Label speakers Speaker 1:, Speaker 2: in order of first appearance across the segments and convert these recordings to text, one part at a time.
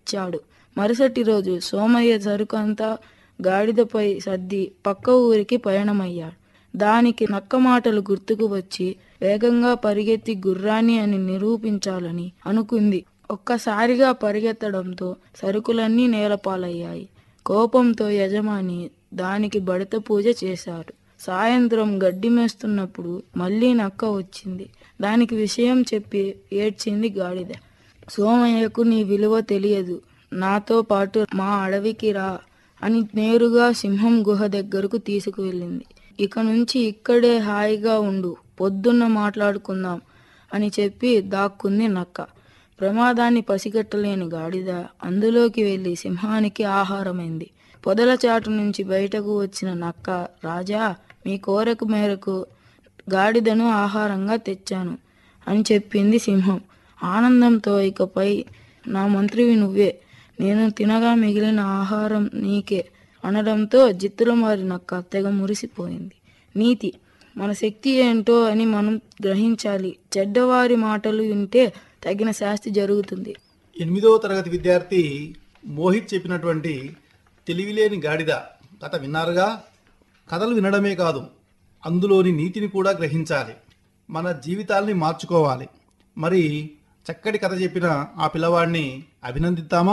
Speaker 1: ఇచ్చాడు మరుసటి రోజు సోమయ్య సరుకు అంతా గాడిదపై సర్ది పక్క ఊరికి పయనమయ్యాడు దానికి నక్క మాటలు గుర్తుకు వచ్చి వేగంగా పరిగెత్తి గుర్రాన్ని అని నిరూపించాలని అనుకుంది ఒక్కసారిగా పరిగెత్తడంతో సరుకులన్నీ నేలపాలయ్యాయి కోపంతో యజమాని దానికి బడత పూజ చేశాడు సాయంత్రం గడ్డి మేస్తున్నప్పుడు మళ్ళీ నక్క వచ్చింది దానికి విషయం చెప్పి ఏడ్చింది గాడిద సోమయ్యకు నీ విలువ తెలియదు నాతో పాటు మా అడవికి రా అని నేరుగా సింహం గుహ దగ్గరకు తీసుకువెళ్ళింది ఇక నుంచి ఇక్కడే హాయిగా ఉండు పొద్దున్న మాట్లాడుకుందాం అని చెప్పి దాక్కుంది నక్క ప్రమాదాన్ని పసిగట్టలేని గాడిద అందులోకి వెళ్లి సింహానికి ఆహారమైంది పొదల చాటు నుంచి బయటకు వచ్చిన నక్క రాజా మీ కోరిక మేరకు గాడిదను ఆహారంగా తెచ్చాను అని చెప్పింది సింహం ఆనందంతో ఇకపై నా మంత్రివి నువ్వే నేను తినగా మిగిలిన ఆహారం నీకే అనడంతో జిత్తుల మారి నక్క తెగ మురిసిపోయింది నీతి మన శక్తి ఏంటో అని మనం గ్రహించాలి చెడ్డవారి మాటలు వింటే తగిన శాస్తి జరుగుతుంది
Speaker 2: ఎనిమిదవ తరగతి విద్యార్థి మోహిత్ చెప్పినటువంటి తెలివిలేని గాడిద కథ విన్నారుగా కథలు వినడమే కాదు అందులోని నీతిని కూడా గ్రహించాలి మన జీవితాల్ని మార్చుకోవాలి మరి చక్కటి కథ చెప్పిన ఆ పిల్లవాడిని అభినందిద్దామా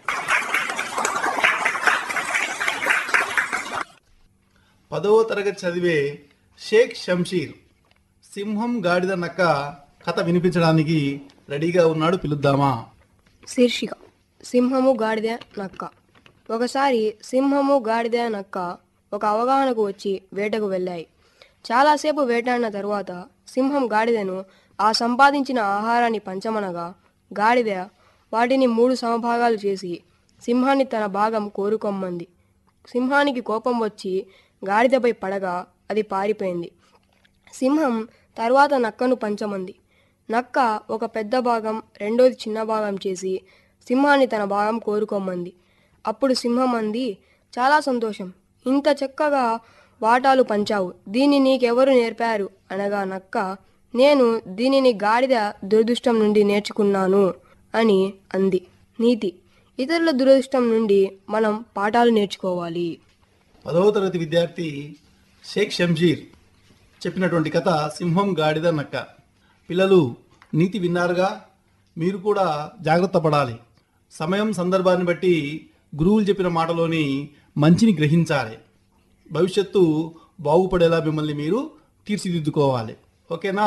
Speaker 2: పదవ తరగతి చదివే షేక్ షంషీర్ సింహం గాడిద నక్క కథ వినిపించడానికి రెడీగా ఉన్నాడు పిలుద్దామా
Speaker 3: శీర్షిక సింహము గాడిద నక్క ఒకసారి సింహము గాడిద నక్క ఒక అవగాహనకు వచ్చి వేటకు వెళ్ళాయి చాలాసేపు వేటాడిన తరువాత సింహం గాడిదను ఆ సంపాదించిన ఆహారాన్ని పంచమనగా గాడిద వాటిని మూడు సమభాగాలు చేసి సింహాన్ని తన భాగం కోరుకొమ్మంది సింహానికి కోపం వచ్చి గాడిదపై పడగా అది పారిపోయింది సింహం తర్వాత నక్కను పంచమంది నక్క ఒక పెద్ద భాగం రెండోది చిన్న భాగం చేసి సింహాన్ని తన భాగం కోరుకోమంది అప్పుడు సింహం అంది చాలా సంతోషం ఇంత చక్కగా వాటాలు పంచావు దీన్ని నీకెవరు నేర్పారు అనగా నక్క నేను దీనిని గాడిద దురదృష్టం నుండి నేర్చుకున్నాను అని అంది నీతి ఇతరుల దురదృష్టం నుండి మనం పాఠాలు నేర్చుకోవాలి
Speaker 2: పదవ తరగతి విద్యార్థి షేక్ షంషీర్ చెప్పినటువంటి కథ సింహం గాడిద నక్క పిల్లలు నీతి విన్నారుగా మీరు కూడా జాగ్రత్త పడాలి సమయం సందర్భాన్ని బట్టి గురువులు చెప్పిన మాటలోని మంచిని గ్రహించాలి భవిష్యత్తు బాగుపడేలా మిమ్మల్ని మీరు తీర్చిదిద్దుకోవాలి ఓకేనా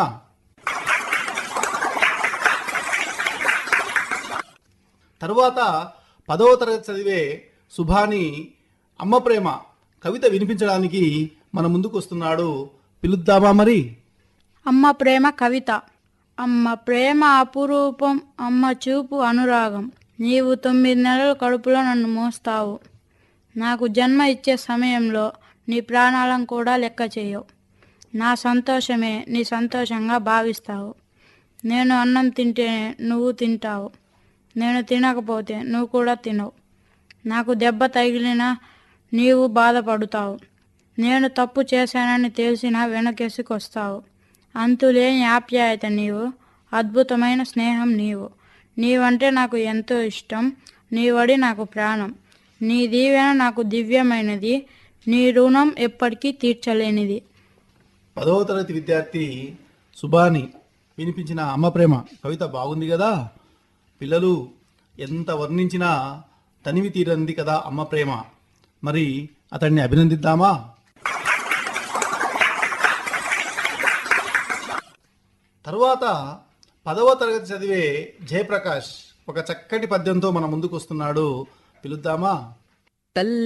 Speaker 2: తరువాత పదవ తరగతి చదివే సుభాని అమ్మ ప్రేమ కవిత వినిపించడానికి మన ముందుకు వస్తున్నాడు పిలుద్దామా మరి
Speaker 1: అమ్మ ప్రేమ కవిత అమ్మ ప్రేమ అపురూపం అమ్మ చూపు అనురాగం నీవు తొమ్మిది నెలల కడుపులో నన్ను మోస్తావు నాకు జన్మ ఇచ్చే సమయంలో నీ ప్రాణాలను కూడా లెక్క చేయవు నా సంతోషమే నీ సంతోషంగా భావిస్తావు నేను అన్నం తింటే నువ్వు తింటావు నేను తినకపోతే నువ్వు కూడా తినవు నాకు దెబ్బ తగిలినా నీవు బాధపడుతావు నేను తప్పు చేశానని తెలిసినా వెనకేసుకొస్తావు అంతులేని ఆప్యాయత నీవు అద్భుతమైన స్నేహం నీవు నీవంటే నాకు ఎంతో ఇష్టం నీవడి నాకు ప్రాణం నీ దీవెన నాకు దివ్యమైనది నీ రుణం ఎప్పటికీ తీర్చలేనిది
Speaker 2: పదవ తరగతి విద్యార్థి సుభాని వినిపించిన అమ్మ ప్రేమ కవిత బాగుంది కదా పిల్లలు ఎంత వర్ణించినా తనివి తీరంది కదా అమ్మ ప్రేమ మరి అతన్ని అభినందిద్దామా తరువాత పదవ తరగతి చదివే జయప్రకాష్ ఒక చక్కటి పద్యంతో మన ముందుకు వస్తున్నాడు పిలుద్దామా
Speaker 4: తల్లి